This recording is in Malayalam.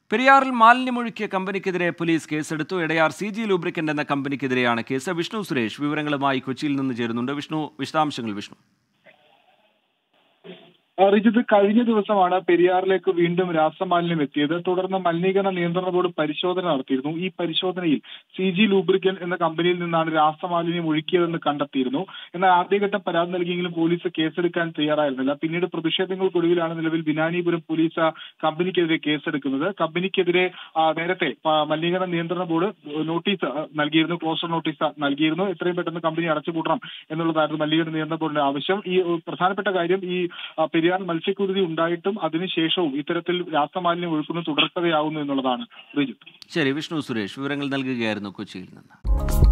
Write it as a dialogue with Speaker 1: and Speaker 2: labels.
Speaker 1: പെരിയാറിൽ മാലിന്യമൊഴുക്കിയ കമ്പനിക്കെതിരെ പോലീസ് കേസെടുത്തു എടയാർ സി ജി ലൂബ്രിക്കന്റ് എന്ന കമ്പനിക്കെതിരെയാണ് കേസ് വിഷ്ണു സുരേഷ് വിവരങ്ങളുമായി കൊച്ചിയിൽ നിന്ന് ചേരുന്നുണ്ട് വിഷ്ണു വിശദാംശങ്ങൾ വിഷ്ണു
Speaker 2: ആ, റിജിത്ത് കഴിഞ്ഞ ദിവസമാണ് പെരിയാറിലേക്ക് വീണ്ടും രാസമാലിന്യം എത്തിയത് തുടർന്ന് മലിനീകരണ നിയന്ത്രണ ബോർഡ് പരിശോധന നടത്തിയിരുന്നു ഈ പരിശോധനയിൽ സി ജി ലൂബ്രിക്കൻ എന്ന കമ്പനിയിൽ നിന്നാണ് രാസമാലിന്യം ഒഴുക്കിയതെന്ന് കണ്ടെത്തിയിരുന്നു എന്നാൽ ആദ്യഘട്ടം പരാതി നൽകിയെങ്കിലും പോലീസ് കേസെടുക്കാൻ തയ്യാറായിരുന്നില്ല പിന്നീട് പ്രതിഷേധങ്ങൾക്കൊടുവിലാണ് നിലവിൽ ബിനാനിപുരം പോലീസ് ആ കമ്പനിക്കെതിരെ കേസെടുക്കുന്നത് കമ്പനിക്കെതിരെ ആ, നേരത്തെ ആ, മലിനീകരണ നിയന്ത്രണ ബോർഡ് നോട്ടീസ് ആ, നൽകിയിരുന്നു ക്ലോസർ നോട്ടീസ് നൽകിയിരുന്നു എത്രയും പെട്ടെന്ന് കമ്പനി അടച്ചുപൂട്ടണം എന്നുള്ളതായിരുന്നു മലിനീകരണ നിയന്ത്രണ ബോർഡിന്റെ ആവശ്യം ഈ ഏഹ്, പ്രധാനപ്പെട്ട കാര്യം ഈ ആ, പെരിയാർ മത്സ്യക്കുരുതി ഉണ്ടായിട്ടും അതിനുശേഷവും ഇത്തരത്തിൽ രാസമാലിന്യം ഒഴുക്കുന്നത് തുടർക്കഥയാവുന്നു എന്നുള്ളതാണ് റിജിത്ത്
Speaker 1: ശരി വിഷ്ണു സുരേഷ് വിവരങ്ങൾ നൽകുകയായിരുന്നു കൊച്ചിയിൽ നിന്ന്